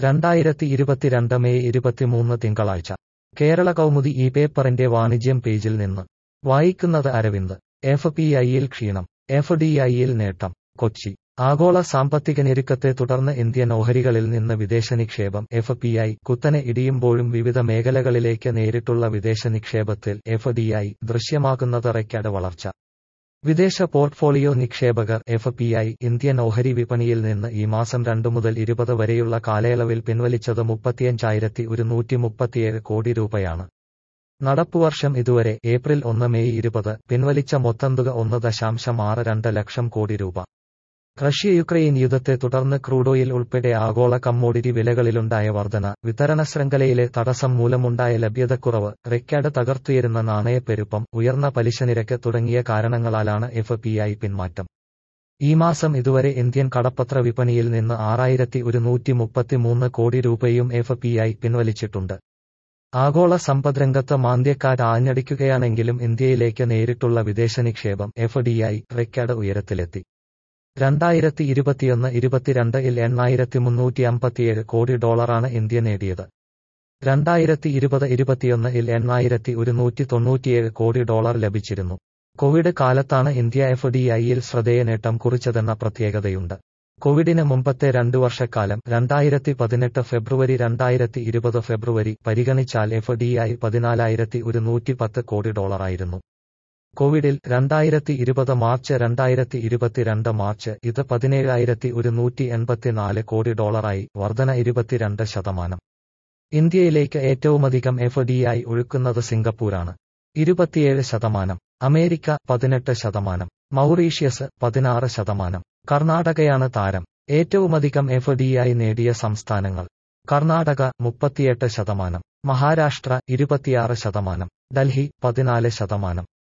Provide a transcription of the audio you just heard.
രണ്ടായിരത്തി ഇരുപത്തിരണ്ട് മെയ് ഇരുപത്തിമൂന്ന് തിങ്കളാഴ്ച കേരള കൗമുദി ഈ പേപ്പറിന്റെ വാണിജ്യം പേജിൽ നിന്ന് വായിക്കുന്നത് അരവിന്ദ് എഫ് പി ഐയിൽ ക്ഷീണം എഫ് ഡി ഐയിൽ നേട്ടം കൊച്ചി ആഗോള സാമ്പത്തിക ഞെരുക്കത്തെ തുടർന്ന് ഇന്ത്യൻ ഓഹരികളിൽ നിന്ന് വിദേശ നിക്ഷേപം എഫ് പി ഐ കുത്തനെ ഇടിയുമ്പോഴും വിവിധ മേഖലകളിലേക്ക് നേരിട്ടുള്ള വിദേശ നിക്ഷേപത്തിൽ എഫ് ഡി ഐ ദൃശ്യമാകുന്നത് റെക്കോർഡ് വളർച്ച വിദേശ പോർട്ട്ഫോളിയോ നിക്ഷേപകർ എഫ് പി ഐ ഇന്ത്യൻ ഓഹരി വിപണിയിൽ നിന്ന് ഈ മാസം രണ്ടു മുതൽ ഇരുപത് വരെയുള്ള കാലയളവിൽ പിൻവലിച്ചത് മുപ്പത്തിയഞ്ചായിരത്തി ഒരുന്നൂറ്റി മുപ്പത്തിയേഴ് കോടി രൂപയാണ് നടപ്പുവർഷം ഇതുവരെ ഏപ്രിൽ ഒന്ന് മെയ് ഇരുപത് പിൻവലിച്ച മൊത്തം തുക ഒന്ന് ദശാംശം ആറ് രണ്ട് ലക്ഷം കോടി രൂപ റഷ്യ യുക്രൈൻ യുദ്ധത്തെ തുടർന്ന് ക്രൂഡോയിൽ ഉൾപ്പെടെ ആഗോള കമ്മോഡിറ്റി വിലകളിലുണ്ടായ വർധന വിതരണ ശൃംഖലയിലെ തടസ്സം മൂലമുണ്ടായ ലഭ്യതക്കുറവ് റെക്കോർഡ് തകർത്തുയരുന്ന നാണയപ്പെരുപ്പം ഉയർന്ന പലിശ നിരക്ക് തുടങ്ങിയ കാരണങ്ങളാലാണ് എഫ് പി ഐ പിന്മാറ്റം ഈ മാസം ഇതുവരെ ഇന്ത്യൻ കടപ്പത്ര വിപണിയിൽ നിന്ന് ആറായിരത്തി ഒരുന്നൂറ്റി മുപ്പത്തിമൂന്ന് കോടി രൂപയും എഫ് പി ഐ പിൻവലിച്ചിട്ടുണ്ട് ആഗോള സമ്പദ്രംഗത്ത് മാന്ദ്യക്കാറ്റ് ആഞ്ഞടിക്കുകയാണെങ്കിലും ഇന്ത്യയിലേക്ക് നേരിട്ടുള്ള വിദേശ നിക്ഷേപം എഫ് ഡി ഐ റെക്കോർഡ് ഉയരത്തിലെത്തി രണ്ടായിരത്തി ഇരുപത്തിയൊന്ന് ഇരുപത്തിരണ്ട് ഇൽ എണ്ണായിരത്തി മുന്നൂറ്റി അമ്പത്തിയേഴ് കോടി ഡോളറാണ് ഇന്ത്യ നേടിയത് രണ്ടായിരത്തി ഇരുപത് ഇരുപത്തിയൊന്ന് ഇൽ എണ്ണായിരത്തി ഒരുന്നൂറ്റി തൊണ്ണൂറ്റിയേഴ് കോടി ഡോളർ ലഭിച്ചിരുന്നു കോവിഡ് കാലത്താണ് ഇന്ത്യ എഫ് ഡി ഐയിൽ ശ്രദ്ധേയ നേട്ടം കുറിച്ചതെന്ന പ്രത്യേകതയുണ്ട് കോവിഡിന് മുമ്പത്തെ രണ്ടു വർഷക്കാലം രണ്ടായിരത്തി പതിനെട്ട് ഫെബ്രുവരി രണ്ടായിരത്തി ഇരുപത് ഫെബ്രുവരി പരിഗണിച്ചാൽ എഫ് ഡി ഐ പതിനാലായിരത്തി ഒരുന്നൂറ്റി പത്ത് കോടി ഡോളറായിരുന്നു കോവിഡിൽ രണ്ടായിരത്തി ഇരുപത് മാർച്ച് രണ്ടായിരത്തി ഇരുപത്തിരണ്ട് മാർച്ച് ഇത് പതിനേഴായിരത്തി ഒരുന്നൂറ്റി എൺപത്തിനാല് കോടി ഡോളറായി വർധന ഇരുപത്തിരണ്ട് ശതമാനം ഇന്ത്യയിലേക്ക് ഏറ്റവുമധികം എഫ് ഡി ഐ ഒഴുക്കുന്നത് സിംഗപ്പൂരാണ് ഇരുപത്തിയേഴ് ശതമാനം അമേരിക്ക പതിനെട്ട് ശതമാനം മൗറീഷ്യസ് പതിനാറ് ശതമാനം കർണാടകയാണ് താരം ഏറ്റവുമധികം എഫ് ഡി ഐ നേടിയ സംസ്ഥാനങ്ങൾ കർണാടക മുപ്പത്തിയെട്ട് ശതമാനം മഹാരാഷ്ട്ര ഇരുപത്തിയാറ് ശതമാനം ഡൽഹി പതിനാല് ശതമാനം